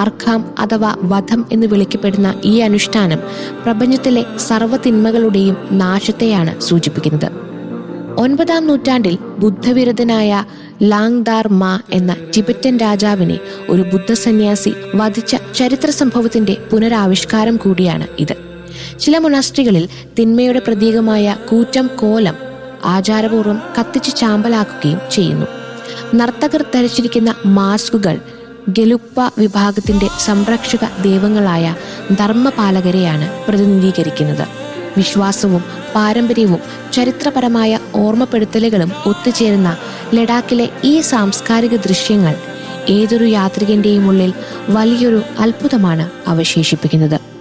അർഖാം അഥവാ വധം എന്ന് വിളിക്കപ്പെടുന്ന ഈ അനുഷ്ഠാനം പ്രപഞ്ചത്തിലെ സർവ്വതിന്മകളുടെയും നാശത്തെയാണ് സൂചിപ്പിക്കുന്നത് ഒൻപതാം നൂറ്റാണ്ടിൽ ബുദ്ധവിരുദ്ധനായ ലാങ്ദാർ മാ എന്ന ടിബറ്റൻ രാജാവിനെ ഒരു ബുദ്ധസന്യാസി വധിച്ച ചരിത്ര സംഭവത്തിന്റെ പുനരാവിഷ്കാരം കൂടിയാണ് ഇത് ചില മൊണാസ്ട്രികളിൽ തിന്മയുടെ പ്രതീകമായ കൂറ്റം കോലം ആചാരപൂർവ്വം കത്തിച്ച് ചാമ്പലാക്കുകയും ചെയ്യുന്നു നർത്തകർ ധരിച്ചിരിക്കുന്ന മാസ്കുകൾ ഗലുപ്പ വിഭാഗത്തിന്റെ സംരക്ഷക ദൈവങ്ങളായ ധർമ്മപാലകരെയാണ് പ്രതിനിധീകരിക്കുന്നത് വിശ്വാസവും പാരമ്പര്യവും ചരിത്രപരമായ ഓർമ്മപ്പെടുത്തലുകളും ഒത്തുചേരുന്ന ലഡാക്കിലെ ഈ സാംസ്കാരിക ദൃശ്യങ്ങൾ ഏതൊരു യാത്രികന്റെയും ഉള്ളിൽ വലിയൊരു അത്ഭുതമാണ് അവശേഷിപ്പിക്കുന്നത്